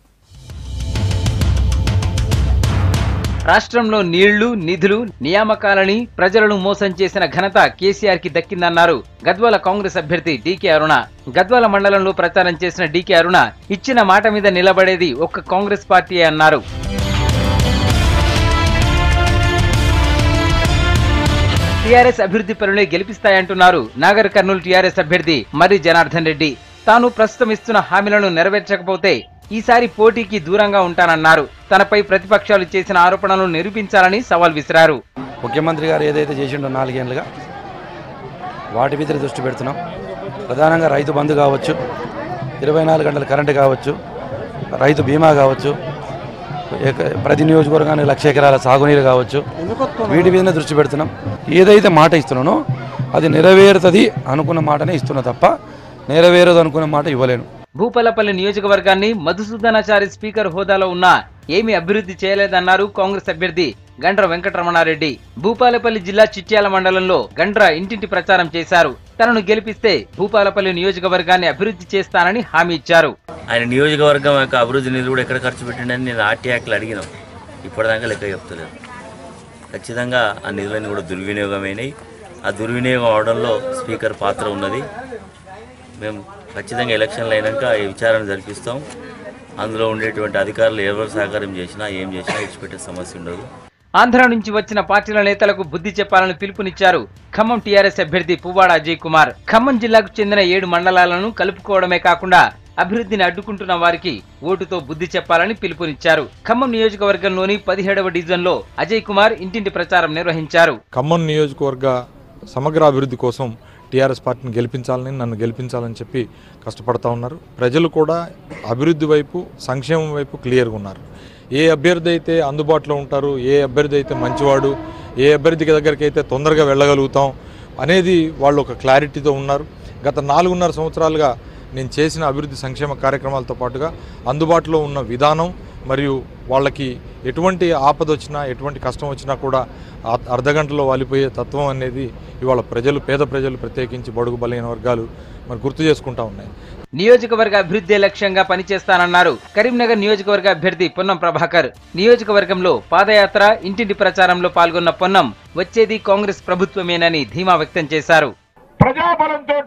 రాష్ట్రంలో నీళ్లు నిధులు నియామకాలని ప్రజలను మోసం చేసిన ఘనత కేసీఆర్ కి దక్కిందన్నారు గద్వాల కాంగ్రెస్ అభ్యర్థి డీకే అరుణ గద్వాల మండలంలో ప్రచారం చేసిన డీకే అరుణ ఇచ్చిన మాట మీద నిలబడేది ఒక్క కాంగ్రెస్ పార్టీ అన్నారు టీఆర్ఎస్ అభివృద్ధి పనులే గెలిపిస్తాయంటున్నారు నాగర్ కర్నూలు టీఆర్ఎస్ అభ్యర్థి మర్రి జనార్దన్ రెడ్డి తాను ప్రస్తుతం ఇస్తున్న హామీలను నెరవేర్చకపోతే ఈసారి పోటీకి దూరంగా ఉంటానన్నారు తనపై ప్రతిపక్షాలు చేసిన ఆరోపణలను నిరూపించాలని సవాల్ విసిరారు ముఖ్యమంత్రి గారు ఏదైతే చేసిండో నాలుగేళ్లుగా వాటి మీద దృష్టి పెడుతున్నాం ప్రధానంగా రైతు బంధు కావచ్చు ఇరవై నాలుగు గంటల కరెంటు కావచ్చు రైతు బీమా కావచ్చు ఏక- ప్రతి నియోజకవర్గానికి లక్ష ఎకరాల సాగునీరు కావచ్చు వీటి మీదనే దృష్టి పెడుతున్నాం ఏదైతే మాట ఇస్తున్నానో అది నెరవేరుతుంది అనుకున్న మాటనే ఇస్తున్నా తప్ప నెరవేరదు అనుకున్న మాట ఇవ్వలేను భూపాలపల్లి నియోజకవర్గాన్ని మధుసూదనాచారి స్పీకర్ హోదాలో ఉన్నా ఏమీ అభివృద్ధి చేయలేదన్నారు కాంగ్రెస్ అభ్యర్థి గండ్ర వెంకటరమణారెడ్డి భూపాలపల్లి జిల్లా చిట్యాల మండలంలో గండ్ర ఇంటింటి ప్రచారం చేశారు తనను గెలిపిస్తే భూపాలపల్లి నియోజకవర్గాన్ని అభివృద్ధి చేస్తానని హామీ ఇచ్చారు ఆయన నియోజకవర్గం యొక్క అభివృద్ధి నిధులు కూడా ఎక్కడ ఖర్చు పెట్టిండని నేను ఆర్టీఆక్లు అడిగినాం ఇప్పటిదాకా లెక్క చెప్తలేదు ఖచ్చితంగా ఆ నిధులన్నీ కూడా దుర్వినియోగమైనవి ఆ దుర్వినియోగం అవడంలో స్పీకర్ పాత్ర ఉన్నది మేము ఖచ్చితంగా ఎలక్షన్లు అయినాక ఈ విచారణ జరిపిస్తాం అందులో ఉండేటువంటి అధికారులు ఎవరు సహకారం చేసినా ఏం చేసినా ఇచ్చిపెట్టే సమస్య ఉండదు ఆంధ్ర నుంచి వచ్చిన పార్టీల నేతలకు బుద్ధి చెప్పాలని పిలుపునిచ్చారు ఖమ్మం టీఆర్ఎస్ అభ్యర్థి పువ్వాడ అజయ్ కుమార్ ఖమ్మం జిల్లాకు చెందిన ఏడు మండలాలను కలుపుకోవడమే కాకుండా అభివృద్ధిని అడ్డుకుంటున్న వారికి ఓటుతో బుద్ధి చెప్పాలని పిలుపునిచ్చారు ఖమ్మం నియోజకవర్గంలోని పదిహేడవ డివిజన్లో అజయ్ కుమార్ ఇంటింటి ప్రచారం నిర్వహించారు ఖమ్మం నియోజకవర్గ సమగ్ర అభివృద్ధి కోసం టీఆర్ఎస్ పార్టీని గెలిపించాలని నన్ను గెలిపించాలని చెప్పి కష్టపడతా ఉన్నారు ప్రజలు కూడా అభివృద్ధి వైపు సంక్షేమం వైపు క్లియర్గా ఉన్నారు ఏ అభ్యర్థి అయితే అందుబాటులో ఉంటారు ఏ అభ్యర్థి అయితే మంచివాడు ఏ అభ్యర్థికి దగ్గరికి అయితే తొందరగా వెళ్ళగలుగుతాం అనేది వాళ్ళు ఒక క్లారిటీతో ఉన్నారు గత నాలుగున్నర సంవత్సరాలుగా నేను చేసిన అభివృద్ధి సంక్షేమ కార్యక్రమాలతో పాటుగా అందుబాటులో ఉన్న విధానం మరియు వాళ్ళకి ఎటువంటి ఆపద వచ్చినా ఎటువంటి కష్టం వచ్చినా కూడా ఆ- అర్ధగంటలో వాలిపోయే తత్వం అనేది ఇవాళ ప్రజలు పేద ప్రజలు ప్రత్యేకించి బడుగు బలైన వర్గాలు మరి గుర్తు చేసుకుంటా ఉన్నాయి నియోజకవర్గ అభివృద్ధి లక్ష్యంగా పనిచేస్తానన్నారు కరీంనగర్ నియోజకవర్గ అభ్యర్థి పొన్నం ప్రభాకర్ నియోజకవర్గంలో పాదయాత్ర ఇంటింటి ప్రచారంలో పాల్గొన్న పొన్నం వచ్చేది కాంగ్రెస్ ప్రభుత్వమేనని ధీమా వ్యక్తం చేశారు ప్రజాబలంతో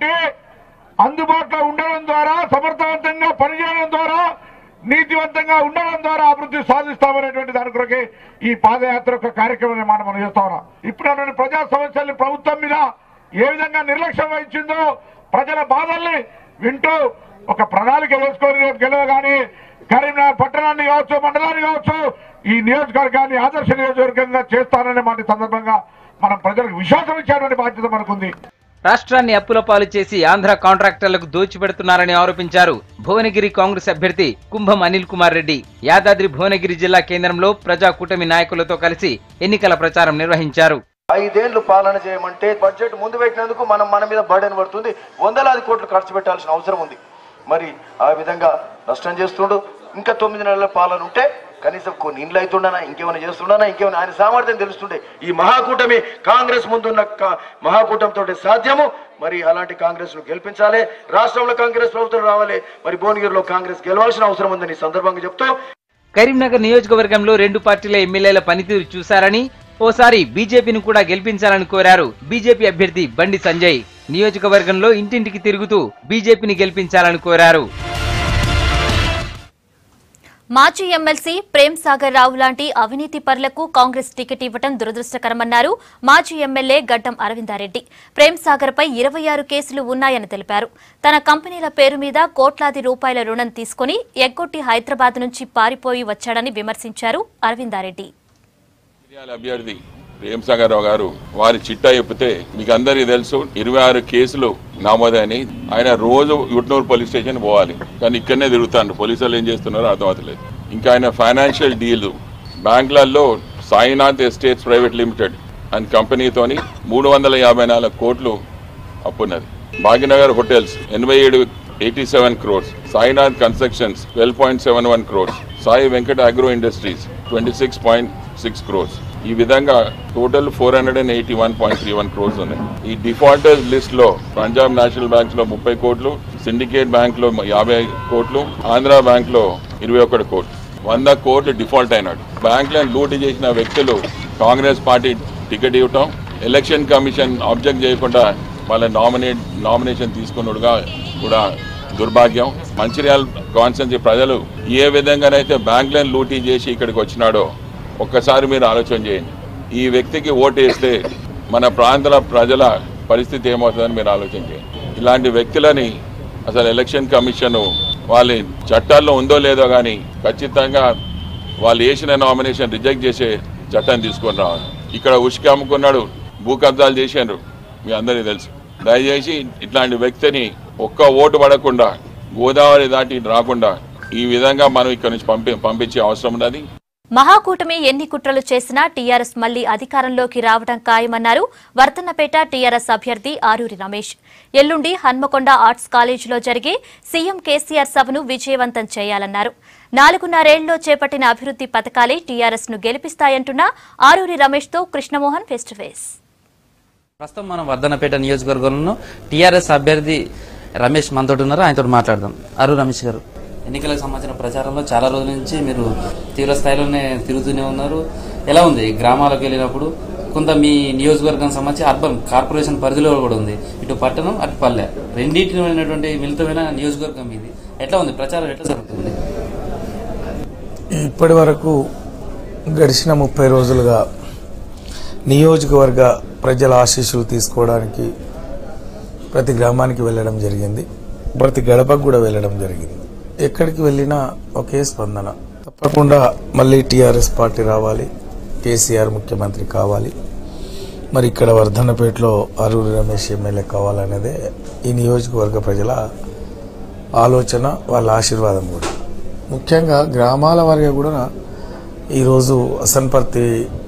అందుబాటులో ఉండడం ద్వారా సమర్థవంతంగా పనిచేయడం ద్వారా నీతివంతంగా ఉండడం ద్వారా అభివృద్ధి సాధిస్తామనేటువంటి దాని కొరకే ఈ పాదయాత్ర యొక్క కార్యక్రమం మనం మనం చేస్తా ఉన్నాం ఇప్పుడు ప్రజా సమస్యల్ని ప్రభుత్వం మీద ఏ విధంగా నిర్లక్ష్యం వహించిందో ప్రజల బాధల్ని వింటూ ఒక ప్రణాళిక వేసుకొని రేపు గెలవగానే కరీంనగర్ పట్టణాన్ని కావచ్చు మండలాన్ని కావచ్చు ఈ నియోజకవర్గాన్ని ఆదర్శ నియోజకవర్గంగా చేస్తాననే మాట ఈ సందర్భంగా మనం ప్రజలకు విశ్వాసం ఇచ్చేటువంటి బాధ్యత మనకుంది రాష్ట్రాన్ని అప్పుల పాలు చేసి ఆంధ్ర కాంట్రాక్టర్లకు దోచిపెడుతున్నారని ఆరోపించారు భువనగిరి కాంగ్రెస్ అభ్యర్థి కుంభం అనిల్ కుమార్ రెడ్డి యాదాద్రి భువనగిరి జిల్లా కేంద్రంలో ప్రజా కూటమి నాయకులతో కలిసి ఎన్నికల ప్రచారం నిర్వహించారు ఐదేళ్లు పాలన చేయమంటే బడ్జెట్ ముందు పెట్టినందుకు మనం మన మీద బర్డెన్ పడుతుంది వందలాది కోట్లు ఖర్చు పెట్టాల్సిన అవసరం ఉంది మరి ఆ విధంగా నష్టం చేస్తుండు ఇంకా తొమ్మిది నెలల పాలన ఉంటే కనీసం కొన్ని ఇండ్లు అవుతుండనా ఇంకేమైనా చేస్తుండనా ఇంకేమైనా ఆయన సామర్థ్యం తెలుస్తుండే ఈ మహాకూటమి కాంగ్రెస్ ముందున్న క- మహాకూటమితో సాధ్యము మరి అలాంటి కాంగ్రెస్ ను గెలిపించాలి రాష్ట్రంలో కాంగ్రెస్ ప్రభుత్వం రావాలి మరి భువనగిరిలో కాంగ్రెస్ గెలవాల్సిన అవసరం ఉందని ఈ సందర్భంగా చెప్తూ కరీంనగర్ నియోజకవర్గంలో రెండు పార్టీల ఎమ్మెల్యేల పనితీరు చూశారని ఓసారి బీజేపీని కూడా గెలిపించాలని కోరారు బీజేపీ అభ్యర్థి బండి సంజయ్ నియోజకవర్గంలో ఇంటింటికి తిరుగుతూ బీజేపీని గెలిపించాలని కోరారు మాజీ ఎమ్మెల్సీ ప్రేమ్ సాగర్ రావు లాంటి అవినీతి పరులకు కాంగ్రెస్ టికెట్ ఇవ్వడం దురదృష్టకరమన్నారు మాజీ ఎమ్మెల్యే గడ్డం అరవిందారెడ్డి ప్రేమ్ సాగర్ పై ఇరవై ఆరు కేసులు ఉన్నాయని తెలిపారు తన కంపెనీల పేరు మీద కోట్లాది రూపాయల రుణం తీసుకుని ఎగ్గొట్టి హైదరాబాద్ నుంచి పారిపోయి వచ్చాడని విమర్శించారు అరవిందారెడ్డి మంచిర్యాల అభ్యర్థి ప్రేమసాగరరావు గారు వారి చిట్టా చెప్తే మీకు అందరికీ తెలుసు ఇరవై ఆరు కేసులు నమోదని ఆయన రోజు యుట్నూరు పోలీస్ స్టేషన్ పోవాలి కానీ ఇక్కడనే తిరుగుతాను పోలీసు వాళ్ళు ఏం చేస్తున్నారో అర్థమవుతలేదు ఇంకా ఆయన ఫైనాన్షియల్ డీల్ బ్యాంకులలో Sainath estates private limited and కంపెనీతోని మూడు వందల యాభై నాలుగు కోట్లు అప్పున్నది భాగ్యనగర్ హోటల్స్ ఎనభై ఏడు eighty seven crores Sainath constructions twelve point seven one crores Sai Venkata agro industries twenty six point six crores ఈ విధంగా total four hundred and eighty one point three one crores ఉన్నాయి ఈ డిఫాల్టర్స్ లిస్ట్ లో పంజాబ్ నేషనల్ బ్యాంక్స్ లో ముప్పై కోట్లు సిండికేట్ బ్యాంక్ లో యాభై కోట్లు ఆంధ్ర బ్యాంక్ లో ఇరవై ఒకటి కోట్లు వంద కోట్లు డిఫాల్ట్ అయినాడు బ్యాంకులను లూటీ చేసిన వ్యక్తులు కాంగ్రెస్ పార్టీ టికెట్ ఇవ్వటం ఎలక్షన్ కమిషన్ ఆబ్జెక్ట్ చేయకుండా వాళ్ళ నామినేట్ నామినేషన్ తీసుకున్నట్టుగా కూడా దుర్భాగ్యం మంచిర్యాల కాన్స్టెన్సీ ప్రజలు ఏ విధంగానైతే బ్యాంకులను లూటీ చేసి ఇక్కడికి వచ్చినాడో ఒక్కసారి మీరు ఆలోచన చేయండి ఈ వ్యక్తికి ఓటు వేస్తే మన ప్రాంతాల ప్రజల పరిస్థితి ఏమవుతుందని మీరు ఆలోచన చేయండి ఇలాంటి వ్యక్తులని అసలు ఎలక్షన్ కమిషన్ వాళ్ళ చట్టాల్లో ఉందో లేదో కానీ ఖచ్చితంగా వాళ్ళు వేసిన నామినేషన్ రిజెక్ట్ చేసే చట్టాన్ని తీసుకొని రావాలి ఇక్కడ ఉష్క అమ్ముకున్నాడు భూ కబ్జాలు చేశారు మీ అందరికీ తెలుసు దయచేసి ఇట్లాంటి వ్యక్తిని ఒక్క ఓటు పడకుండా గోదావరి దాటి రాకుండా ఈ విధంగా మనం ఇక్కడ నుంచి పంపి పంపించే అవసరం ఉన్నది మహాకూటమి ఎన్ని కుట్రలు చేసినా టీఆర్ఎస్ మళ్లీ అధికారంలోకి రావడం ఖాయమన్నారు వర్తన్నపేట టీఆర్ఎస్ అభ్యర్థి ఆరూరి రమేష్ ఎల్లుండి హన్మకొండ ఆర్ట్స్ కాలేజీలో జరిగే సీఎం కేసీఆర్ సభను విజయవంతం చేయాలన్నారు నాలుగున్నరేళ్లలో చేపట్టిన అభివృద్ది పథకాలే టీఆర్ఎస్ ను గెలిపిస్తాయంటున్న ఆరూరి రమేష్ తో కృష్ణమోహన్ ఫేస్ టు ఫేస్ ప్రస్తుతం మనం వర్ధనపేట నియోజకవర్గంలో టీఆర్ఎస్ అభ్యర్థి రమేష్ మనతోటి ఉన్నారు ఆయనతో మాట్లాడదాం అరు రమేష్ గారు ఎన్నికలకు సంబంధించిన ప్రచారంలో చాలా రోజుల నుంచి మీరు తీవ్ర స్థాయిలోనే తిరుగుతూనే ఉన్నారు ఎలా ఉంది గ్రామాలకు వెళ్ళినప్పుడు కొంత మీ నియోజకవర్గం సంబంధించి అర్బన్ కార్పొరేషన్ పరిధిలో కూడా ఉంది ఇటు పట్టణం అటు పల్లె రెండింటినటువంటి మిళితమైన నియోజకవర్గం ఇది ఎట్లా ఉంది ప్రచారం ఎట్లా జరుగుతుంది ఇప్పటి వరకు గడిచిన ముప్పై రోజులుగా నియోజకవర్గ ప్రజల ఆశీస్సులు తీసుకోవడానికి ప్రతి గ్రామానికి వెళ్ళడం జరిగింది ప్రతి గడపకు కూడా వెళ్ళడం జరిగింది ఎక్కడికి వెళ్ళినా ఒకే స్పందన తప్పకుండా మళ్ళీ టీఆర్ఎస్ పార్టీ రావాలి కేసీఆర్ ముఖ్యమంత్రి కావాలి మరి ఇక్కడ వర్ధన్నపేటలో అరూరి రమేష్ ఎమ్మెల్యే కావాలనేదే ఈ నియోజకవర్గ ప్రజల ఆలోచన వాళ్ళ ఆశీర్వాదం కూడా ముఖ్యంగా గ్రామాల వారిగా కూడా ఈరోజు అసన్పర్తి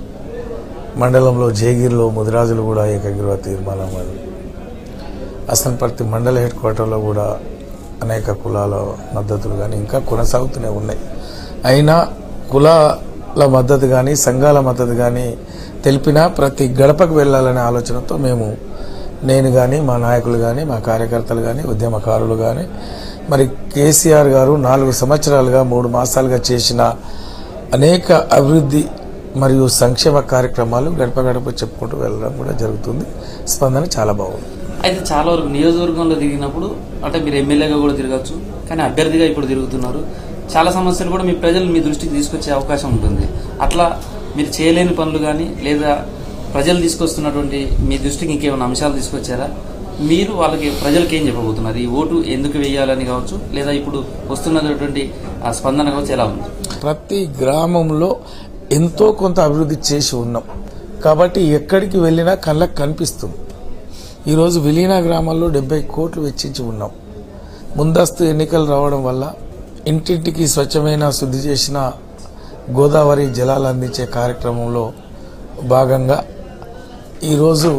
మండలంలో జయగిరిలో ముదిరాజులు కూడా ఏకగ్రీవ తీర్మానం అది అసన్పర్తి మండల హెడ్ క్వార్టర్లో కూడా అనేక కులాల మద్దతులు కానీ ఇంకా కొనసాగుతూనే ఉన్నాయి అయినా కులాల మద్దతు కానీ సంఘాల మద్దతు కానీ తెలిపినా ప్రతి గడపకు వెళ్ళాలనే ఆలోచనతో మేము నేను కానీ మా నాయకులు కానీ మా కార్యకర్తలు కానీ ఉద్యమకారులు కానీ మరి కేసీఆర్ గారు నాలుగు సంవత్సరాలుగా మూడు మాసాలుగా చేసిన అనేక అభివృద్ధి మరియు సంక్షేమ కార్యక్రమాలు గడప గడప చెప్పుకుంటూ వెళ్ళడం కూడా జరుగుతుంది స్పందన చాలా బాగుంది అయితే చాలా వరకు నియోజకవర్గంలో తిరిగినప్పుడు అంటే మీరు ఎమ్మెల్యేగా కూడా తిరగచ్చు కానీ అభ్యర్థిగా ఇప్పుడు తిరుగుతున్నారు చాలా సమస్యలు కూడా మీ ప్రజలు మీ దృష్టికి తీసుకొచ్చే అవకాశం ఉంటుంది అట్లా మీరు చేయలేని పనులు కానీ లేదా ప్రజలు తీసుకొస్తున్నటువంటి మీ దృష్టికి ఇంకేమైనా అంశాలు తీసుకొచ్చారా మీరు వాళ్ళకి ప్రజలకు ఏం చెప్పబోతున్నారు ఈ ఓటు ఎందుకు వేయాలని కావచ్చు లేదా ఇప్పుడు వస్తున్నటువంటి ఆ స్పందన కావచ్చు ఎలా ఉంది ప్రతి గ్రామంలో ఎంతో కొంత అభివృద్ధి చేసి ఉన్నాం కాబట్టి ఎక్కడికి వెళ్ళినా కళ్ళకు కనిపిస్తుంది ఈరోజు విలీన గ్రామాల్లో డెబ్బై కోట్లు వెచ్చించి ఉన్నాం ముందస్తు ఎన్నికలు రావడం వల్ల ఇంటింటికి స్వచ్ఛమైన శుద్ధి చేసిన గోదావరి జలాలు అందించే కార్యక్రమంలో భాగంగా ఈరోజు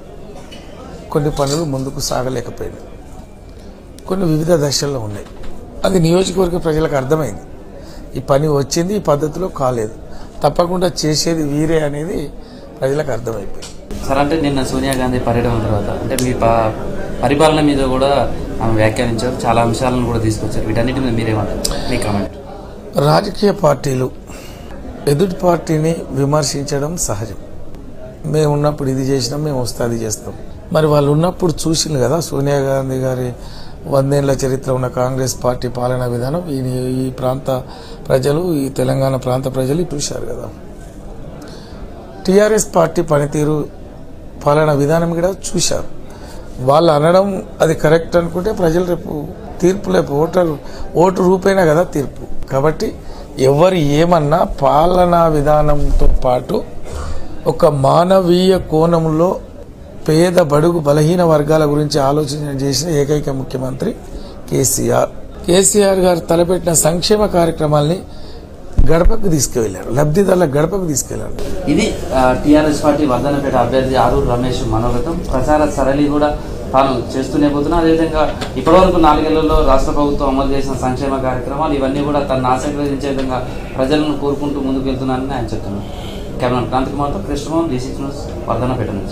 కొన్ని పనులు ముందుకు సాగలేకపోయినాయి కొన్ని వివిధ దశల్లో ఉన్నాయి అది నియోజకవర్గ ప్రజలకు అర్థమైంది ఈ పని వచ్చింది ఈ పద్ధతిలో కాలేదు తప్పకుండా చేసేది వీరే అనేది ప్రజలకు అర్థమైపోయింది సార్ అంటే నిన్న సోనియా గాంధీ పర్యటన తర్వాత అంటే మీ ప- పరిపాలన మీద కూడా ఆమె వ్యాఖ్యానించారు చాలా అంశాలను కూడా తీసుకొచ్చారు వీటన్నిటి మీద మీరేమంటారు మీ కామెంట్ రాజకీయ పార్టీలు ఎదుటి పార్టీని విమర్శించడం సహజం మేము ఉన్నప్పుడు ఇది చేసినాం మేము వస్తే అది చేస్తాం మరి వాళ్ళు ఉన్నప్పుడు చూసింది కదా సోనియా గాంధీ గారి వందేళ్ల చరిత్ర ఉన్న కాంగ్రెస్ పార్టీ పాలనా విధానం ఈ ఈ ప్రాంత ప్రజలు ఈ తెలంగాణ ప్రాంత ప్రజలు చూశారు కదా టీఆర్ఎస్ పార్టీ పనితీరు పాలనా విధానం కూడా చూశారు వాళ్ళు అనడం అది కరెక్ట్ అనుకుంటే ప్రజలు రేపు తీర్పు రేపు ఓటర్ ఓటు రూపేనా కదా తీర్పు కాబట్టి ఎవరు ఏమన్నా పాలనా విధానంతో పాటు ఒక మానవీయ కోణంలో పేద బడుగు బలహీన వర్గాల గురించి ఆలోచన చేసిన ఏకైక ముఖ్యమంత్రి కేసీఆర్ కేసీఆర్ గారు తలపెట్టిన సంక్షేమ కార్యక్రమాల్ని గడపకు తీసుకువెళ్లారు లబ్ధిదారుల గడపకు తీసుకెళ్లారు ఇది టీఆర్ఎస్ పార్టీ వర్ధనపేట అభ్యర్థి ఆరూరు రమేష్ మనోగతం ప్రచార సరళి కూడా తాను చేస్తూనే పోతున్నా అదేవిధంగా ఇప్పటివరకు నాలుగేళ్లలో రాష్ట్ర ప్రభుత్వం అమలు చేసిన సంక్షేమ కార్యక్రమాలు ఇవన్నీ కూడా తనను ఆశీర్వదించే విధంగా ప్రజలను కోరుకుంటూ ముందుకు వెళ్తున్నానని ఆయన చెప్తున్నారు కెమెరా క్రాంతి కుమార్తో కృష్ణమోహన్ డీసీ న్యూస్ వర్ధనపేట నుంచి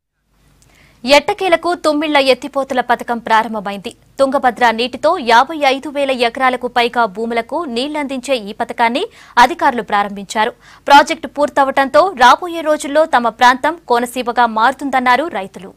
ఎట్టకేలకు తుమ్మిళ్ల ఎత్తిపోతల పథకం ప్రారంభమైంది తుంగభద్ర నీటితో యాభై ఐదు వేల ఎకరాలకు పైగా భూములకు నీళ్లందించే ఈ పథకాన్ని అధికారులు ప్రారంభించారు ప్రాజెక్టు పూర్తవడంతో రాబోయే రోజుల్లో తమ ప్రాంతం కోనసీమగా మారుతుందన్నారు రైతులు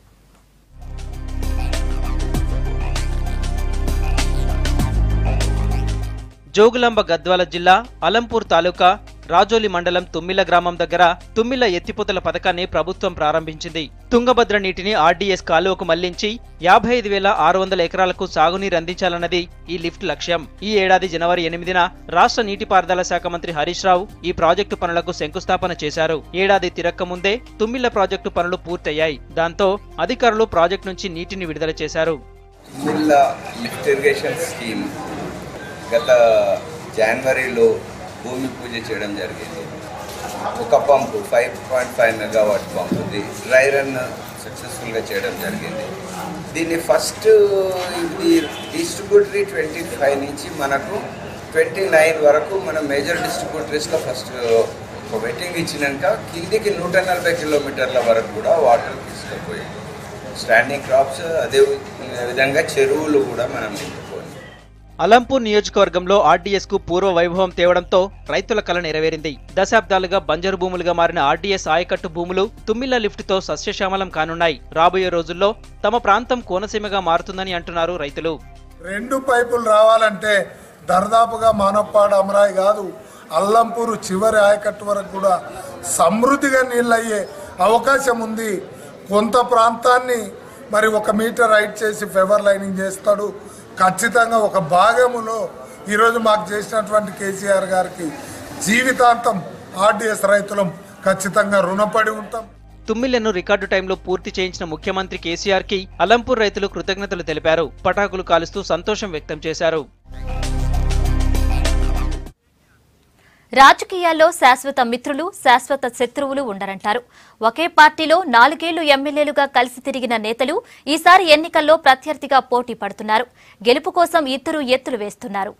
జోగులాంబ గద్వాల జిల్లా అలంపూర్ తాలూకా రాజోలి మండలం తుమ్మిల గ్రామం దగ్గర తుమ్మిల ఎత్తిపోతల పథకాన్ని ప్రభుత్వం ప్రారంభించింది తుంగభద్ర నీటిని ఆర్డీఎస్ కాలువకు మళ్లించి యాభై ఐదు వేల ఆరు వందల ఎకరాలకు సాగునీరు అందించాలన్నది ఈ లిఫ్ట్ లక్ష్యం ఈ ఏడాది జనవరి ఎనిమిదిన రాష్ట్ర నీటిపారుదల శాఖ మంత్రి హరీష్ రావు ఈ ప్రాజెక్టు పనులకు శంకుస్థాపన చేశారు ఏడాది తిరక్క ముందే తుమ్మిళ్ల ప్రాజెక్టు పనులు పూర్తయ్యాయి దాంతో అధికారులు ప్రాజెక్టు నుంచి నీటిని విడుదల చేశారు మిల్ల లిఫ్ట్ ఇరిగేషన్ స్కీమ్ గత జనవరిలో భూమి పూజ చేయడం జరిగింది ఒక pump five point five megawatt pump ఇది డ్రై రన్ సక్సెస్ఫుల్గా చేయడం జరిగింది దీన్ని ఫస్ట్ ఇది డిస్ట్రిబ్యూటరీ ట్వంటీ ఫైవ్ నుంచి మనకు ట్వంటీ నైన్ వరకు మన మేజర్ డిస్ట్రిబ్యూటరీస్లో ఫస్ట్ ఒక వెట్టింగ్ ఇచ్చినాక కిందికి నూట నలభై కిలోమీటర్ల వరకు కూడా వాటర్ తీసుకుపోయింది స్టాండింగ్ క్రాప్స్ అదే విధంగా చెరువులు కూడా మనం నింపుకోవాలి అలంపూర్ నియోజకవర్గంలో ఆర్డీఎస్ కు పూర్వ వైభవం తేవడంతో రైతుల కల నెరవేరింది దశాబ్దాలుగా బంజరు భూములుగా మారిన ఆర్డీఎస్ ఆయకట్టు భూములు తుమ్మిళ్ల లిఫ్ట్ తో సస్యశ్యామలం కానున్నాయి రాబోయే రోజుల్లో తమ ప్రాంతం కోనసీమగా మారుతుందని అంటున్నారు రైతులు రెండు పైపులు రావాలంటే దర్దాపుగా మానప్పాడు అమరాయి కాదు అల్లంపూరు చివరి ఆయకట్టు వరకు కూడా సమృద్ధిగా నీళ్ళు అయ్యే అవకాశం ఉంది కొంత ప్రాంతాన్ని మరి ఒక మీటర్ హైట్ చేసి ఫెవర్ లైనింగ్ చేస్తాడు ఖచ్చితంగా ఒక భాగములో ఈరోజు మాకు చేసినటువంటి కేసీఆర్ గారికి జీవితాంతం ఆర్డీఎస్ రైతులం ఖచ్చితంగా రుణపడి ఉంటాం తుమ్మిళ్లను రికార్డు టైంలో పూర్తి చేయించిన ముఖ్యమంత్రి కేసీఆర్ కి అలంపూర్ రైతులు కృతజ్ఞతలు తెలిపారు పటాకులు కాలుస్తూ సంతోషం వ్యక్తం చేశారు రాజకీయాల్లో శాశ్వత మిత్రులు శాశ్వత శత్రువులు ఉండరంటారు ఒకే పార్టీలో నాలుగేళ్లు ఎమ్మెల్యేలుగా కలిసి తిరిగిన నేతలు ఈసారి ఎన్నికల్లో ప్రత్యర్థిగా పోటీ పడుతున్నారు గెలుపు కోసం ఇద్దరు ఎత్తులు వేస్తున్నారు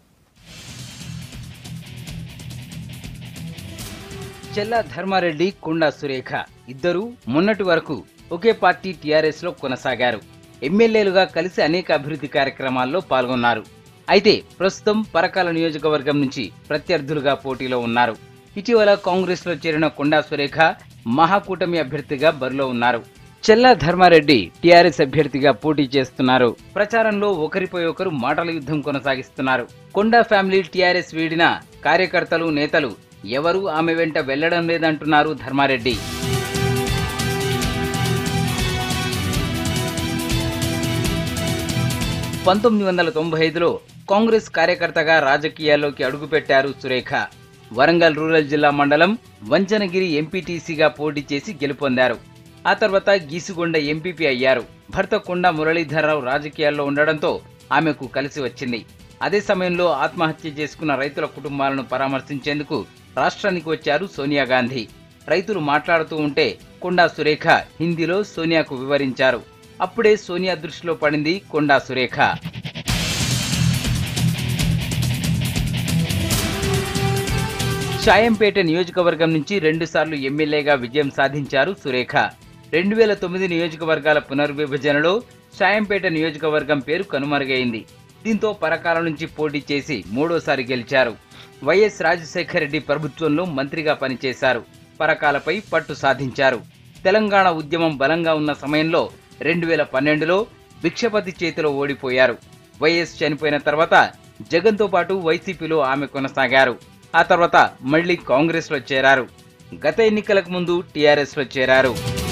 చెల్ల ధర్మారెడ్డి కొండా సురేఖ ఇద్దరూ మొన్నటి వరకు ఒకే పార్టీ టీఆర్ఎస్ లో కొనసాగారు ఎమ్మెల్యేలుగా కలిసి అనేక అభివృద్ధి కార్యక్రమాల్లో పాల్గొన్నారు అయితే ప్రస్తుతం పరకాల నియోజకవర్గం నుంచి ప్రత్యర్థులుగా పోటీలో ఉన్నారు ఇటీవల కాంగ్రెస్ లో చేరిన కొండా సురేఖ మహాకూటమి అభ్యర్థిగా బరిలో ఉన్నారు చెల్ల ధర్మారెడ్డి టీఆర్ఎస్ అభ్యర్థిగా పోటీ చేస్తున్నారు ప్రచారంలో ఒకరిపై ఒకరు మాటల యుద్ధం కొనసాగిస్తున్నారు కొండా ఫ్యామిలీ టీఆర్ఎస్ వీడిన కార్యకర్తలు నేతలు ఎవరూ ఆమె వెంట వెళ్లడం లేదంటున్నారు ధర్మారెడ్డి పంతొమ్మిది వందల తొంభై ఐదులో కాంగ్రెస్ కార్యకర్తగా రాజకీయాల్లోకి అడుగుపెట్టారు సురేఖ వరంగల్ రూరల్ జిల్లా మండలం వంచనగిరి ఎంపీటీసీగా పోటీ చేసి గెలుపొందారు ఆ తర్వాత గీసుగొండ ఎంపీపీ అయ్యారు భర్త కొండ మురళీధరరావు రాజకీయాల్లో ఉండడంతో ఆమెకు కలిసి వచ్చింది అదే సమయంలో ఆత్మహత్య చేసుకున్న రైతుల కుటుంబాలను పరామర్శించేందుకు రాష్ట్రానికి వచ్చారు సోనియా గాంధీ రైతులు మాట్లాడుతూ ఉంటే కొండా సురేఖ హిందీలో సోనియాకు వివరించారు అప్పుడే సోనియా దృష్టిలో పడింది కొండా సురేఖ షాయంపేట నియోజకవర్గం నుంచి రెండుసార్లు ఎమ్మెల్యేగా విజయం సాధించారు సురేఖ రెండు వేల తొమ్మిది నియోజకవర్గాల పునర్విభజనలో షాయంపేట నియోజకవర్గం పేరు కనుమరుగైంది దీంతో పరకాల నుంచి పోటీ చేసి మూడోసారి గెలిచారు వైఎస్ రాజశేఖర రెడ్డి ప్రభుత్వంలో మంత్రిగా పనిచేశారు పరకాలపై పట్టు సాధించారు తెలంగాణ ఉద్యమం బలంగా ఉన్న సమయంలో రెండు వేల పన్నెండులో భిక్షపతి చేతిలో ఓడిపోయారు వైఎస్ చనిపోయిన తర్వాత జగన్తో పాటు వైసీపీలో ఆమె కొనసాగారు ఆ తర్వాత మళ్లీ కాంగ్రెస్ లో చేరారు గత ఎన్నికలకు ముందు టీఆర్ఎస్ లో చేరారు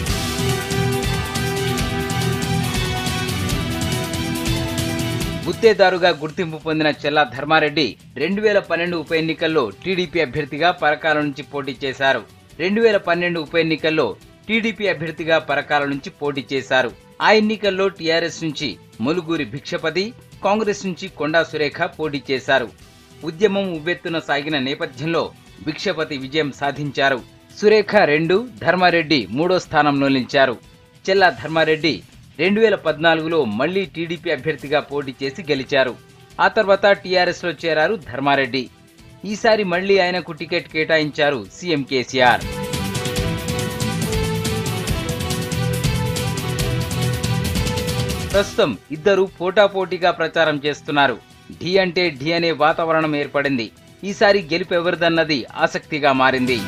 గుత్తేదారుగా గుర్తింపు పొందిన చెల్లా ధర్మారెడ్డి రెండు వేల పన్నెండు ఉప ఎన్నికల్లో టీడీపీ అభ్యర్థిగా పరకాల నుంచి పోటీ చేశారు రెండు వేల పన్నెండు ఉప ఎన్నికల్లో టీడీపీ అభ్యర్థిగా పరకాల నుంచి పోటీ చేశారు ఆ ఎన్నికల్లో టీఆర్ఎస్ నుంచి ములుగూరి భిక్షపతి కాంగ్రెస్ నుంచి కొండా సురేఖ పోటీ చేశారు ఉద్యమం ఉవ్వెత్తున సాగిన నేపథ్యంలో భిక్షపతి విజయం సాధించారు సురేఖ రెండు ధర్మారెడ్డి మూడో స్థానంలో నిలిచారు చెల్లా ధర్మారెడ్డి రెండు వేల పద్నాలుగులో మళ్లీ టీడీపీ అభ్యర్థిగా పోటీ చేసి గెలిచారు ఆ తర్వాత టీఆర్ఎస్ లో చేరారు ధర్మారెడ్డి ఈసారి మళ్లీ ఆయనకు టికెట్ కేటాయించారు సీఎం కేసీఆర్ ప్రస్తుతం ఇద్దరు పోటాపోటీగా ప్రచారం చేస్తున్నారు ఢీ అంటే ఢీ అనే వాతావరణం ఏర్పడింది ఈసారి గెలుపు ఎవరిదన్నది ఆసక్తిగా మారింది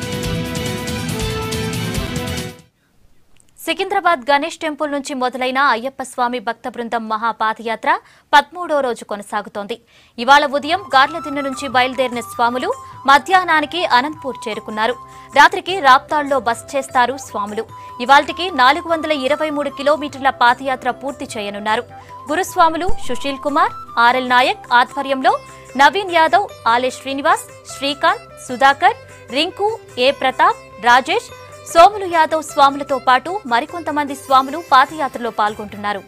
సికింద్రాబాద్ గణేష్ టెంపుల్ నుంచి మొదలైన అయ్యప్ప స్వామి భక్త బృందం మహాపాదయాత్ర పదమూడో రోజు కొనసాగుతోంది ఇవాళ ఉదయం గార్లదిన్నె నుంచి బయలుదేరిన స్వాములు మధ్యాహ్నానికి అనంతపూర్ చేరుకున్నారు రాత్రికి రాప్తాడ్లో బస చేస్తారు స్వాములు ఇవాల్టికి నాలుగు వందల ఇరవై మూడు కిలోమీటర్ల పాదయాత్ర పూర్తి చేయనున్నారు గురుస్వాములు సుశీల్ కుమార్ ఆర్ఎల్ నాయక్ ఆధ్వర్యంలో నవీన్ యాదవ్ ఆలే శ్రీనివాస్ శ్రీకాంత్ సుధాకర్ రింకు ఏ ప్రతాప్ రాజేష్ సోములు యాదవ్ స్వాములతో పాటు మరికొంతమంది స్వాములు పాదయాత్రలో పాల్గొంటున్నారు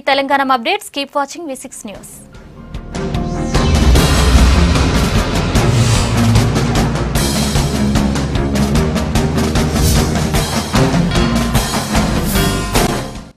Telangana updates keep watching V six news